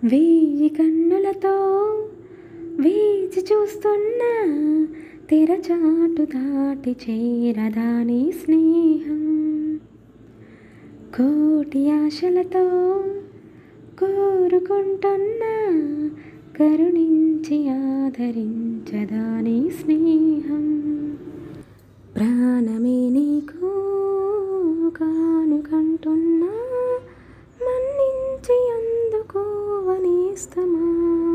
వెయ్యి కన్నులతో వేచి చూస్తున్నా తెరచాటు దాటి చేరదాని స్నేహం కోటి ఆశలతో కోరుకుంటున్నా కరుణించి ఆదరించదాని స్నేహం ప్రాణమే నీకు కానుకంటున్నా మన్నించి అందుకోవనేస్తమా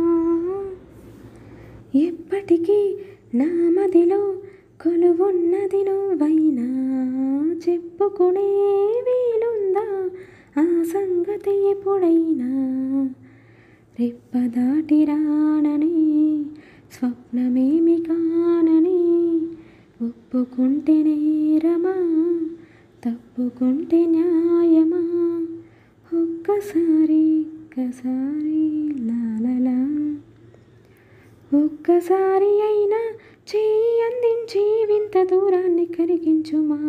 ఎప్పటికీ నా మదిలో కొలువున్నది నువ్వైనా చెప్పుకునే వీలుందా ఆ సంగతి ఎప్పుడైనా రెప్పదాటి రానని స్వప్నమేమి కానని ఒప్పుకుంటే నేరమా తప్పుకుంటే న్యాయమా ఒక్కసారి ఒక్కసారి లాలలా ఒక్కసారి అయినా చేయి అందించి వింత దూరాన్ని కరిగించుమా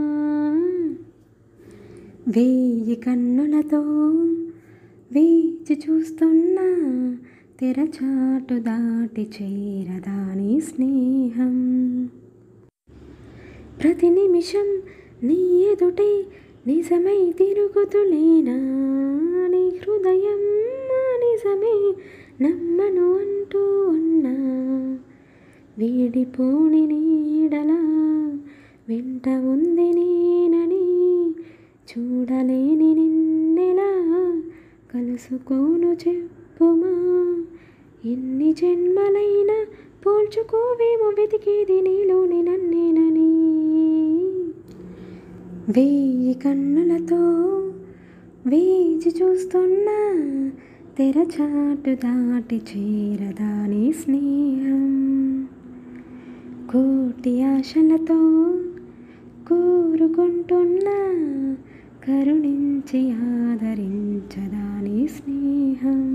వేయి కన్నులతో వేచి చూస్తున్నా తెరచాటు దాటి చేరదాని స్నేహం ప్రతి నిమిషం నీ ఎదుటే నిజమై తిరుగుతులేనా నీ హృదయం ఆ నిజమే నమ్మను అంటూ ఉన్నా వీడిపోని నీడలా వెంట ఉంది నేనని చూడలేని నిన్నెలా కలుసుకోను చెప్పుమా ఎన్ని జన్మలైనా పోల్చుకోవేమో వెతికేది నీలోని నన్నేనని వేయి కన్నులతో వేచి చూస్తున్నా తెరచాటు దాటి చేరదాని స్నేహం కోటి ఆశలతో కోరుకుంటున్నా కరుణించి ఆదరించదాని స్నేహం